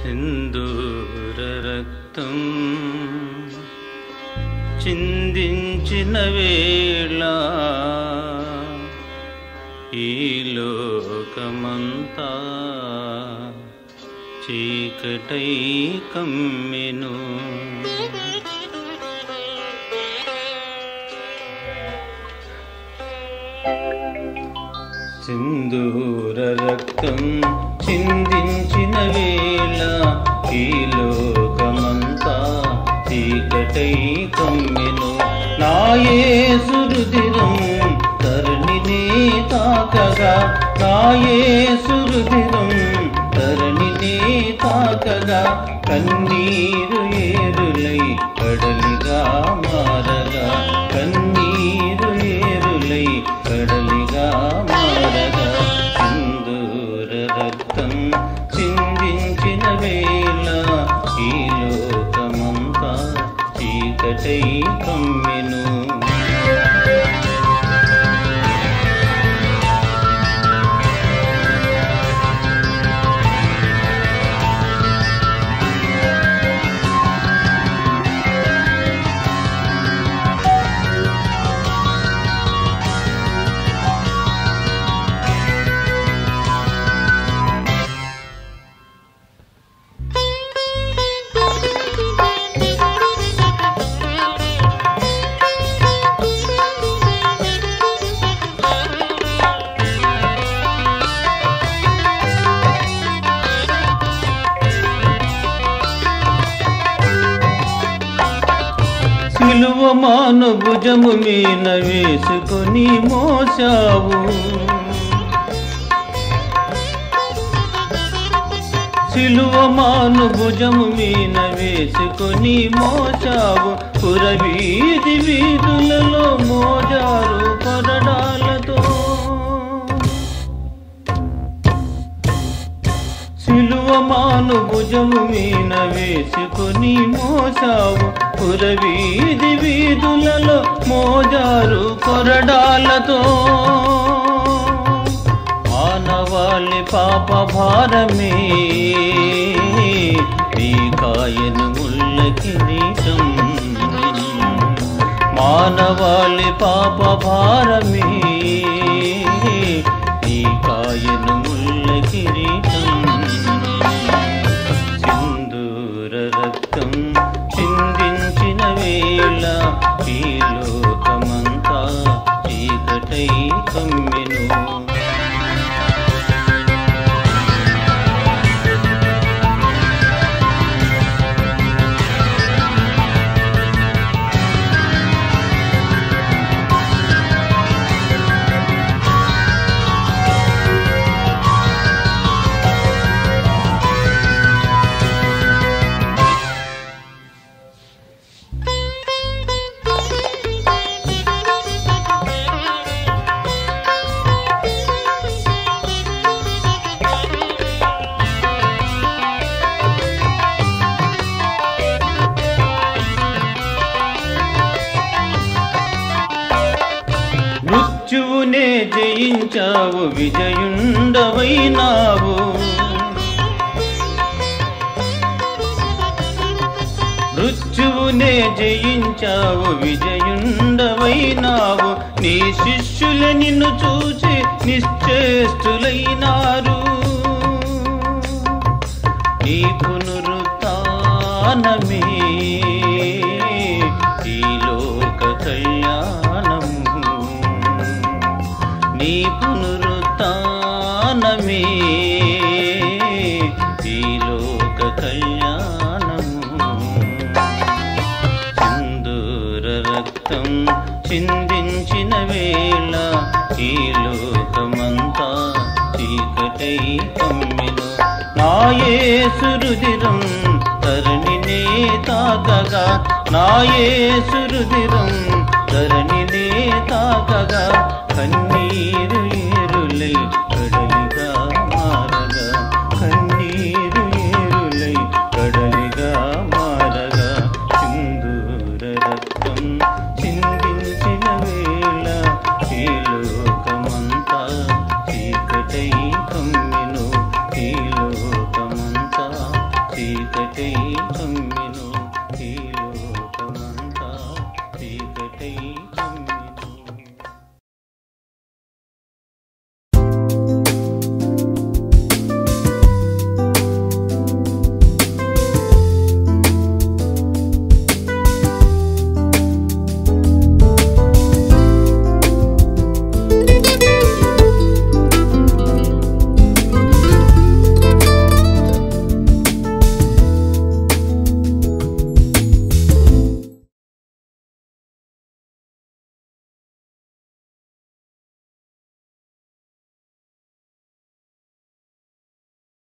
సింధూర రక్తం చిందించిన వేళ ఈ లోకమంతా చీకటై కమ్మెను సింధూర రక్తం చిందించిన వేళ ఈ లోకమంతా చీకటై కమ్మెను నాయే సురుదిరం తరుణినే తాకగా నాయే సురుదిరం తరుణినే తాకగా కన్నీరు ఏరులై కడలిగా మారగా కన్నీరు ఏరులై కడలిగా మారగా సింధూర రక్తం చిందించిన వేళ ఈ లోకమంతా చీకటై కమ్మెను సిలువ మాను భుజము మీన వేసుకొని మోసావు సిలువ మాను భుజము మీన వేసుకొని మోసావు పురవీధి వీధులలో మోజారు కొరడాలతో సిలువ మాను భుజము మీన వేసుకొని మోసావు పురవీధి వీధులలో మోజారు కొరడాలతో మానవాళి పాప భారమే ఈ కాయను ముళ్ళ కిరీటం మానవాళి పాప భారమే ఈ కాయను ముళ్ళ కిరీటం సింధూర రక్తం చిందించిన వేళ ఈ లోకమంతా చీకటై కమ్మెను మృత్యువునే జయించావు విజయుండవైనావు మృత్యువునే జయించావు విజయుండవైనావు నీ శిష్యుల నిన్ను చూసి నిశ్చేష్టులైనారు నీ పునరుత్నమే ఈ లోక కళ్యాణము నీ పునరుత్నమే ఈ లోక కళ్యాణము సింధూర రక్తం చిందించిన వేళ ఈ లోకమంతా చీకటై కమ్మెను నాయే సురుదిరం తరుణినే తాకగా నాయే సురుదిరం ధరణినే తాకగా కన్నీరు